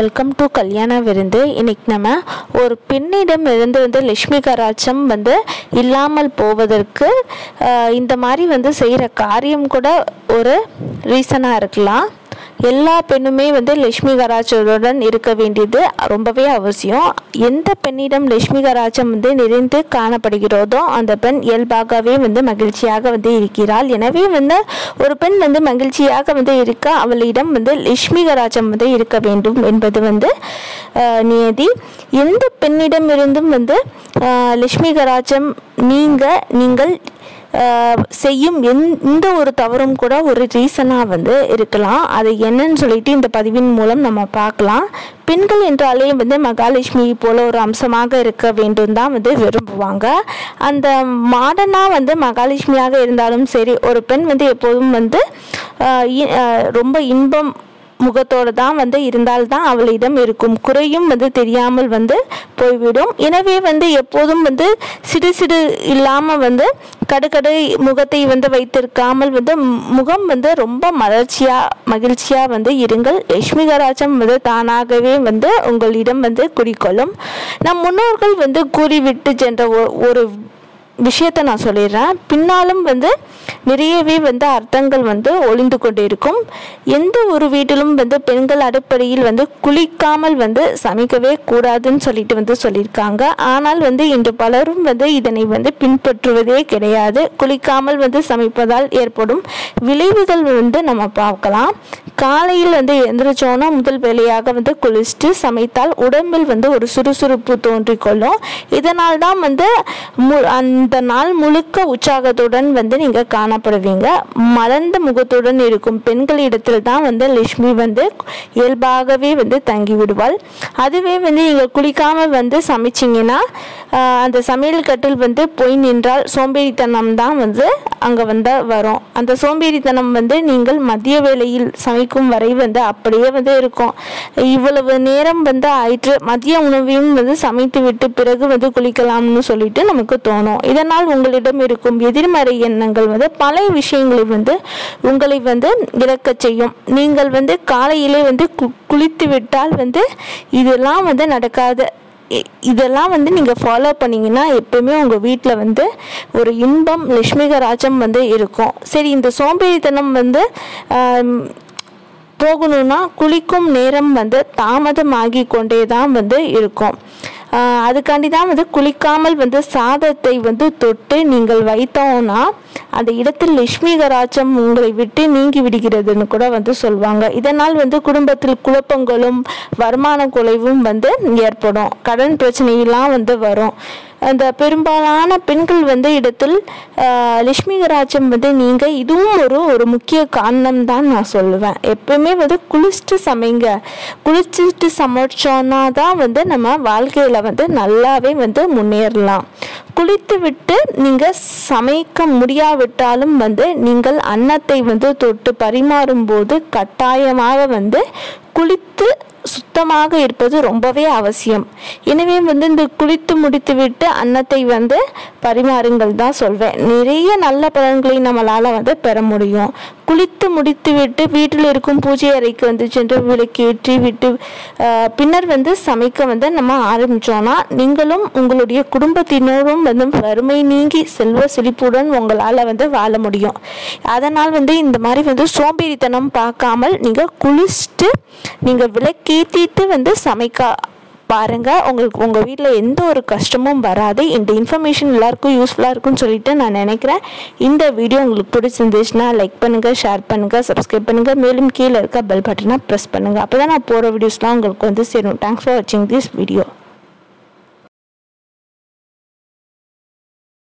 welcome to கல்யாண விருந்து இன்னைக்கு நம்ம ஒரு பெண்ணிடம் இருந்து வந்து லட்சுமி கராச்சம் வந்து இல்லாமல் போவதற்கு ஆஹ், இந்த மாதிரி வந்து செய்கிற காரியம் கூட ஒரு ரீசனாக இருக்கலாம் எல்லா பெண்ணுமே வந்து லட்சுமி கராச்சத்துடன் இருக்க வேண்டியது ரொம்பவே அவசியம் எந்த பெண்ணிடம் லட்சுமி கராச்சம் வந்து நிறைந்து காணப்படுகிறதோ அந்த பெண் இயல்பாகவே வந்து மகிழ்ச்சியாக வந்து இருக்கிறாள் எனவே வந்து ஒரு பெண் வந்து மகிழ்ச்சியாக வந்து இருக்க அவளிடம் வந்து லட்சுமி கராச்சம் வந்து இருக்க வேண்டும் என்பது வந்து ஆஹ், நியதி எந்த பெண்ணிடம் இருந்தும் வந்து ஆஹ், லட்சுமி கராச்சம் நீங்க நீங்கள் ஆஹ் செய்யும் எந்- எந்த ஒரு தவறும் கூட ஒரு ரீசனாக வந்து இருக்கலாம் அது என்னன்னு சொல்லிட்டு இந்த பதிவின் மூலம் நம்ம பார்க்கலாம் பெண்கள் என்றாலே வந்து மகாலட்சுமி போல ஒரு அம்சமாக இருக்க வேண்டும் தான் வந்து விரும்புவாங்க அந்த மாடர்னாக வந்து மகாலட்சுமியாக இருந்தாலும் சரி ஒரு பெண் வந்து எப்போதும் வந்து ஆஹ் இ- ஆஹ் ரொம்ப இன்பம் முகத்தோடு தான் வந்து இருந்தால்தான் அவளிடம் இருக்கும் குறையும் வந்து தெரியாமல் வந்து போய்விடும் எனவே வந்து எப்போதும் வந்து சிடு சிடு இல்லாமல் வந்து கடுகடு முகத்தை வந்து வைத்திருக்காமல் வந்து மு- முகம் வந்து ரொம்ப மலர்ச்சியாக மகிழ்ச்சியாக வந்து இருங்கள் லட்சுமி கராச்சம் வந்து தானாகவே வந்து உங்களிடம் வந்து குடிக்கொள்ளும் நம் முன்னோர்கள் வந்து கூறிவிட்டு சென்ற ஒ- ஒரு விஷயத்தை நான் சொல்லிடுறேன் பின்னாலும் வந்து நிறையவே வந்து அர்த்தங்கள் வந்து ஒளிந்து கொண்டு இருக்கும் எந்த ஒரு வீட்டிலும் வந்து பெண்கள் அடுப்படியில் வந்து குளிக்காமல் வந்து சமைக்கவே கூடாதுன்னு சொல்லிட்டு வந்து சொல்லியிருக்காங்க ஆனால் வந்து இன்று பலரும் வந்து இதனை வந்து பின்பற்றுவதே கிடையாது குளிக்காமல் வந்து சமைப்பதால் ஏற்படும் விளைவுகள் வந்து நம்ம பார்க்கலாம் காலையில் வந்து எந்திரிச்சோன்னா முதல் வேலையாக வந்து குளிச்சுட்டு சமைத்தால் உடம்பில் வந்து ஒரு சுறுசுறுப்பு தோன்றிக்கொள்ளும் இதனால் தான் வந்து மு- அந்த நாள் முழுக்க உற்சாகத்துடன் வந்து நீங்கள் காணப்படுவீங்க மலர்ந்த முகத்துடன் இருக்கும் பெண்களிடத்தில் தான் வந்து லட்சுமி வந்து இயல்பாகவே வந்து தங்கி விடுவாள் அதுவே வந்து நீங்கள் குளிக்காமல் வந்து சமைச்சிங்கன்னா ஆஹ், அந்த சமையல் கட்டில் வந்து போய் நின்றால் சோம்பேறித்தனம் தான் வந்து அங்கே வந்து வரும் அந்த சோம்பேறித்தனம் வந்து நீங்கள் மதிய வேளையில் சமைக்கும் வரை வந்து அப்படியே வந்து இருக்கும் இவ்வளவு நேரம் வந்து ஆயிற்று மதிய உணவையும் வந்து சமைத்து விட்டு பிறகு வந்து குளிக்கலாம்னு சொல்லிட்டு நமக்கு தோணும் இதனால் உங்களிடம் இருக்கும் எதிர்மறை எண்ணங்கள் வந்து பல விஷயங்களை வந்து உங்களை வந்து இழக்கச் செய்யும் நீங்கள் வந்து காலையிலே வந்து கு- குளித்து விட்டால் வந்து இதெல்லாம் வந்து நடக்காது இ- இதெல்லாம் வந்து நீங்கள் ஃபாலோ பண்ணீங்கன்னா எப்பயுமே உங்கள் வீட்டில் வந்து ஒரு இன்பம் லட்சுமிகராஜம் வந்து இருக்கும் சரி இந்த சோம்பேறித்தனம் வந்து ஆம், போகணும்னா குளிக்கும் நேரம் வந்து தாமதமாகி கொண்டே தான் வந்து இருக்கும் ஆஹ் அதுக்காண்டி தான் வந்து குளிக்காமல் வந்து சாதத்தை வந்து தொட்டு நீங்கள் வைத்தோம்னா அந்த இடத்தில் லட்சுமி கராச்சம் உங்களை விட்டு நீங்கி விடுகிறதுன்னு கூட வந்து சொல்லுவாங்க இதனால் வந்து குடும்பத்தில் குழப்பங்களும் வருமான குறைவும் வந்து ஏற்படும் கடன் பிரச்சனையெல்லாம் வந்து வரும் அந்த பெரும்பாலான பெண்கள் வந்து இடத்தில் ஆஹ், லட்சுமி கராச்சம் வந்து நீங்கள் இதுவும் ஒரு ஒரு முக்கிய காரணம் தான் நான் சொல்லுவேன் எப்பவுமே வந்து குளிச்சுட்டு சமைங்க குளிச்சுட்டு சமைச்சோன்னா தான் வந்து நம்ம வாழ்க்கையில் வந்து நல்லாவே வந்து முன்னேறலாம் குளித்து விட்டு நீங்கள் சமைக்க முடியாவிட்டாலும் வந்து நீங்கள் அன்னத்தை வந்து தொட்டு பரிமாறும் போது கட்டாயமாக வந்து குளித்து சுத்தமாக இருப்பது ரொம்பவே அவசியம் எனவே வந்து இந்த குளித்து முடித்து விட்டு அன்னத்தை வந்து பரிமாறுங்கள் தான் சொல்வேன் நிறைய நல்ல பலன்களை நம்மளால் வந்து பெற முடியும் குளித்து முடித்து விட்டு வீட்டில் இருக்கும் பூஜை அறைக்கு வந்து சென்று விளக்கேற்றி விட்டு ஆஹ், பின்னர் வந்து சமைக்க வந்து நம்ம ஆரம்பித்தோன்னா நீங்களும் உங்களுடைய குடும்பத்தினரும் வந்து வறுமை நீங்கி செல்வ செழிப்புடன் உங்களால் வந்து வாழ முடியும் அதனால் வந்து இந்த மாதிரி வந்து சோம்பேறித்தனம் பார்க்காமல் நீங்கள் குளிச்சுட்டு நீங்கள் விளக்கேற்றிட்டு வந்து சமைக்க பாருங்க உங்களுக்கு உங்கள் வீட்டில் எந்த ஒரு கஷ்டமும் வராது இந்த இன்ஃபர்மேஷன் எல்லாருக்கும் யூஸ்ஃபுல்லாக இருக்கும்னு சொல்லிட்டு நான் நினைக்கிறேன் இந்த வீடியோ உங்களுக்கு பிடிச்சிருந்துச்சுன்னா லைக் பண்ணுங்கள் ஷேர் பண்ணுங்கள் சப்ஸ்கிரைப் பண்ணுங்கள் மேலும் கீழே இருக்க பெல் பட்டனை ப்ரெஸ் பண்ணுங்கள் அப்போ தான் நான் போகிற வீடியோஸ்லாம் உங்களுக்கு வந்து சேரும் தேங்க்ஸ் ஃபார் வாட்சிங் திஸ் வீடியோ